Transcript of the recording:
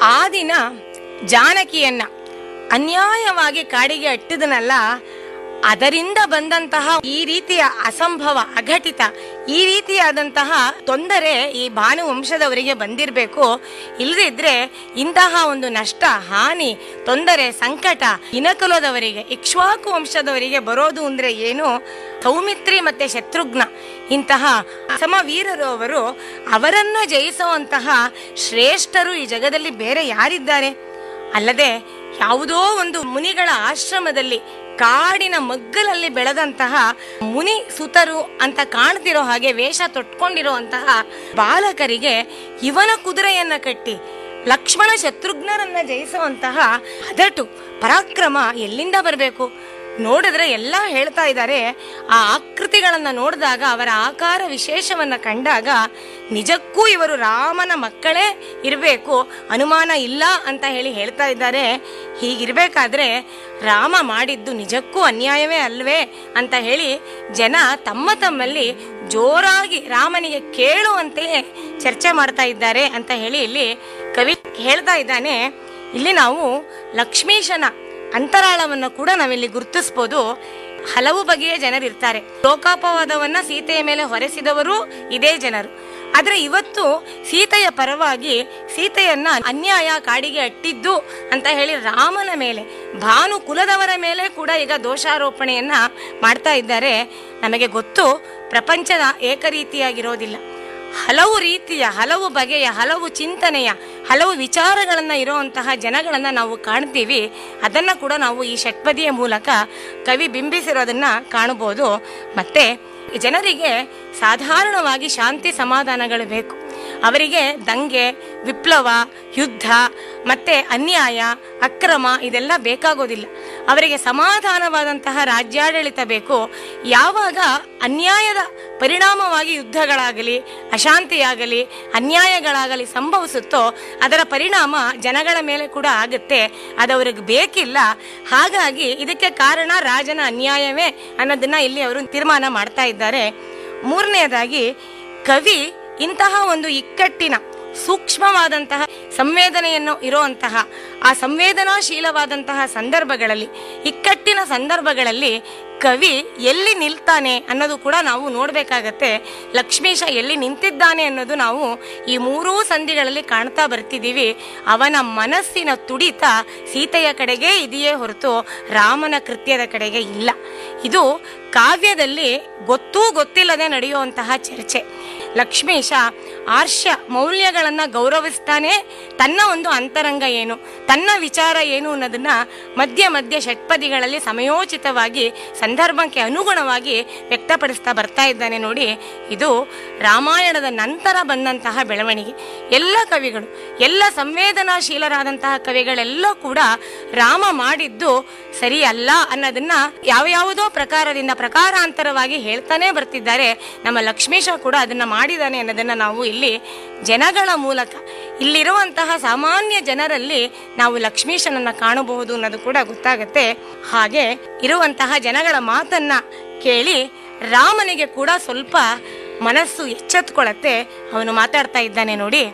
ಆ ದಿನ ಜಾನಕಿಯನ್ನ ಅನ್ಯಾಯವಾಗಿ ಕಾಡಿಗೆ ಅಟ್ಟಿದನಲ್ಲ ಅದರಿಂದ ಬಂದಂತಹ ಈ ರೀತಿಯ ಅಸಂಭವ ಅಘಟಿತ ಈ ರೀತಿಯಾದಂತಹ ತೊಂದರೆ ಈ ಭಾನು ವಂಶದವರಿಗೆ ಬಂದಿರಬೇಕು ಇಲ್ಲದಿದ್ರೆ ಇಂತಹ ಒಂದು ನಷ್ಟ ಹಾನಿ ತೊಂದರೆ ಸಂಕಟ ಇನಕುಲದವರಿಗೆ ಇಕ್ಷ್ವಾಕು ವಂಶದವರಿಗೆ ಬರೋದು ಅಂದ್ರೆ ಏನು ಸೌಮಿತ್ರಿ ಮತ್ತೆ ಶತ್ರುಘ್ನ ಇಂತಹ ಸಮವೀರರು ಅವರು ಅವರನ್ನು ಜಯಿಸುವಂತಹ ಶ್ರೇಷ್ಠರು ಈ ಜಗದಲ್ಲಿ ಬೇರೆ ಯಾರಿದ್ದಾರೆ ಅಲ್ಲದೆ ಯಾವುದೋ ಒಂದು ಮುನಿಗಳ ಆಶ್ರಮದಲ್ಲಿ ಕಾಡಿನ ಮಗ್ಗಲಲ್ಲಿ ಬೆಳೆದಂತಹ ಮುನಿ ಸುತರು ಅಂತ ಕಾಣ್ತಿರೋ ಹಾಗೆ ವೇಷ ತೊಟ್ಕೊಂಡಿರುವಂತಹ ಬಾಲಕರಿಗೆ ಇವನ ಕುದುರೆಯನ್ನ ಕಟ್ಟಿ ಲಕ್ಷ್ಮಣ ಶತ್ರುಘ್ನರನ್ನ ಜಯಿಸುವಂತಹ ಹದಟು ಪರಾಕ್ರಮ ಎಲ್ಲಿಂದ ಬರಬೇಕು ನೋಡಿದ್ರೆ ಎಲ್ಲ ಹೇಳ್ತಾ ಇದ್ದಾರೆ ಆ ಆಕೃತಿಗಳನ್ನ ನೋಡಿದಾಗ ಅವರ ಆಕಾರ ವಿಶೇಷವನ್ನ ಕಂಡಾಗ ನಿಜಕ್ಕೂ ಇವರು ರಾಮನ ಮಕ್ಕಳೇ ಇರಬೇಕು ಅನುಮಾನ ಇಲ್ಲ ಅಂತ ಹೇಳಿ ಹೇಳ್ತಾ ಇದ್ದಾರೆ ಹೀಗಿರ್ಬೇಕಾದ್ರೆ ರಾಮ ಮಾಡಿದ್ದು ನಿಜಕ್ಕೂ ಅನ್ಯಾಯವೇ ಅಲ್ವೇ ಅಂತ ಹೇಳಿ ಜನ ತಮ್ಮ ತಮ್ಮಲ್ಲಿ ಜೋರಾಗಿ ರಾಮನಿಗೆ ಕೇಳುವಂತೆಯೇ ಚರ್ಚೆ ಮಾಡ್ತಾ ಇದ್ದಾರೆ ಅಂತ ಹೇಳಿ ಇಲ್ಲಿ ಕವಿ ಹೇಳ್ತಾ ಇದ್ದಾನೆ ಇಲ್ಲಿ ನಾವು ಲಕ್ಷ್ಮೀಶನ ಅಂತರಾಳವನ್ನು ಕೂಡ ನಾವಿಲ್ಲಿ ಗುರುತಿಸ್ಬೋದು ಹಲವು ಬಗೆಯ ಜನರಿರ್ತಾರೆ ಲೋಕಾಪವಾದವನ್ನ ಸೀತೆಯ ಮೇಲೆ ಹೊರೆಸಿದವರು ಇದೇ ಜನರು ಆದ್ರೆ ಇವತ್ತು ಸೀತೆಯ ಪರವಾಗಿ ಸೀತೆಯನ್ನ ಅನ್ಯಾಯ ಕಾಡಿಗೆ ಅಟ್ಟಿದ್ದು ಅಂತ ಹೇಳಿ ರಾಮನ ಮೇಲೆ ಭಾನು ಕುಲದವರ ಮೇಲೆ ಕೂಡ ಈಗ ದೋಷಾರೋಪಣೆಯನ್ನ ಮಾಡ್ತಾ ಇದ್ದಾರೆ ನಮಗೆ ಗೊತ್ತು ಪ್ರಪಂಚದ ಏಕರೀತಿಯಾಗಿರೋದಿಲ್ಲ ಹಲವು ರೀತಿಯ ಹಲವು ಬಗೆಯ ಹಲವು ಚಿಂತನೆಯ ಹಲವು ವಿಚಾರಗಳನ್ನ ಇರುವಂತಹ ಜನಗಳನ್ನ ನಾವು ಕಾಣ್ತೀವಿ ಅದನ್ನ ಕೂಡ ನಾವು ಈ ಷಟ್ಪದಿಯ ಮೂಲಕ ಕವಿ ಬಿಂಬಿಸಿರೋದನ್ನ ಕಾಣಬಹುದು ಮತ್ತೆ ಜನರಿಗೆ ಸಾಧಾರಣವಾಗಿ ಶಾಂತಿ ಸಮಾಧಾನಗಳು ಬೇಕು ಅವರಿಗೆ ದಂಗೆ ವಿಪ್ಲವ ಯುದ್ಧ ಮತ್ತೆ ಅನ್ಯಾಯ ಅಕ್ರಮ ಇದೆಲ್ಲ ಬೇಕಾಗೋದಿಲ್ಲ ಅವರಿಗೆ ಸಮಾಧಾನವಾದಂತಹ ರಾಜ್ಯಾಡಳಿತ ಬೇಕು ಯಾವಾಗ ಅನ್ಯಾಯದ ಪರಿಣಾಮವಾಗಿ ಯುದ್ಧಗಳಾಗಲಿ ಅಶಾಂತಿಯಾಗಲಿ ಅನ್ಯಾಯಗಳಾಗಲಿ ಸಂಭವಿಸುತ್ತೋ ಅದರ ಪರಿಣಾಮ ಜನಗಳ ಮೇಲೆ ಕೂಡ ಆಗುತ್ತೆ ಅದು ಅವ್ರಿಗೆ ಬೇಕಿಲ್ಲ ಹಾಗಾಗಿ ಇದಕ್ಕೆ ಕಾರಣ ರಾಜನ ಅನ್ಯಾಯವೇ ಅನ್ನೋದನ್ನ ಇಲ್ಲಿ ಅವರು ತೀರ್ಮಾನ ಮಾಡ್ತಾ ಇದ್ದಾರೆ ಮೂರನೆಯದಾಗಿ ಕವಿ ಇಂತಹ ಒಂದು ಇಕ್ಕಟ್ಟಿನ ಸೂಕ್ಷ್ಮವಾದಂತಹ ಸಂವೇದನೆಯನ್ನು ಇರುವಂತಹ ಆ ಸಂವೇದನಾಶೀಲವಾದಂತಹ ಸಂದರ್ಭಗಳಲ್ಲಿ ಇಕ್ಕಟ್ಟಿನ ಸಂದರ್ಭಗಳಲ್ಲಿ ಕವಿ ಎಲ್ಲಿ ನಿಲ್ತಾನೆ ಅನ್ನೋದು ಕೂಡ ನಾವು ನೋಡ್ಬೇಕಾಗತ್ತೆ ಲಕ್ಷ್ಮೀಶ ಎಲ್ಲಿ ನಿಂತಿದ್ದಾನೆ ಅನ್ನೋದು ನಾವು ಈ ಮೂರೂ ಸಂಧಿಗಳಲ್ಲಿ ಕಾಣ್ತಾ ಬರ್ತಿದ್ದೀವಿ ಅವನ ಮನಸ್ಸಿನ ತುಡಿತ ಸೀತೆಯ ಕಡೆಗೆ ಇದೆಯೇ ಹೊರತು ರಾಮನ ಕೃತ್ಯದ ಕಡೆಗೆ ಇಲ್ಲ ಇದು ಕಾವ್ಯದಲ್ಲಿ ಗೊತ್ತೂ ಗೊತ್ತಿಲ್ಲದೆ ನಡೆಯುವಂತಹ ಚರ್ಚೆ ಲಕ್ಷ್ಮೀಶ ಆರ್ಷ ಮೌಲ್ಯಗಳನ್ನ ಗೌರವಿಸ್ತಾನೆ ತನ್ನ ಒಂದು ಅಂತರಂಗ ಏನು ತನ್ನ ವಿಚಾರ ಏನು ಅನ್ನೋದನ್ನ ಮಧ್ಯ ಮಧ್ಯ ಷಟ್ಪದಿಗಳಲ್ಲಿ ಸಮಯೋಚಿತವಾಗಿ ಸಂದರ್ಭಕ್ಕೆ ಅನುಗುಣವಾಗಿ ವ್ಯಕ್ತಪಡಿಸ್ತಾ ಬರ್ತಾ ಇದ್ದಾನೆ ನೋಡಿ ಇದು ರಾಮಾಯಣದ ನಂತರ ಬಂದಂತಹ ಬೆಳವಣಿಗೆ ಎಲ್ಲ ಕವಿಗಳು ಎಲ್ಲ ಸಂವೇದನಾಶೀಲರಾದಂತಹ ಕವಿಗಳೆಲ್ಲ ಕೂಡ ರಾಮ ಮಾಡಿದ್ದು ಸರಿ ಅಲ್ಲ ಅನ್ನೋದನ್ನ ಯಾವ ಯಾವುದೋ ಪ್ರಕಾರದಿಂದ ಪ್ರಕಾರಾಂತರವಾಗಿ ಹೇಳ್ತಾನೆ ಬರ್ತಿದ್ದಾರೆ ನಮ್ಮ ಲಕ್ಷ್ಮೀಶ ಕೂಡ ಅದನ್ನ ಮಾಡಿದಾನೆ ಅನ್ನೋದನ್ನ ನಾವು ಇಲ್ಲಿ ಜನಗಳ ಮೂಲಕ ಇಲ್ಲಿರುವಂತಹ ಸಾಮಾನ್ಯ ಜನರಲ್ಲಿ ನಾವು ಲಕ್ಷ್ಮೀಶನನ್ನ ಕಾಣಬಹುದು ಅನ್ನೋದು ಕೂಡ ಗೊತ್ತಾಗತ್ತೆ ಹಾಗೆ ಇರುವಂತಹ ಜನಗಳ ಮಾತನ್ನ ಕೇಳಿ ರಾಮನಿಗೆ ಕೂಡ ಸ್ವಲ್ಪ ಮನಸ್ಸು ಎಚ್ಚೆತ್ಕೊಳ್ಳತ್ತೆ ಅವನು ಮಾತಾಡ್ತಾ ಇದ್ದಾನೆ ನೋಡಿ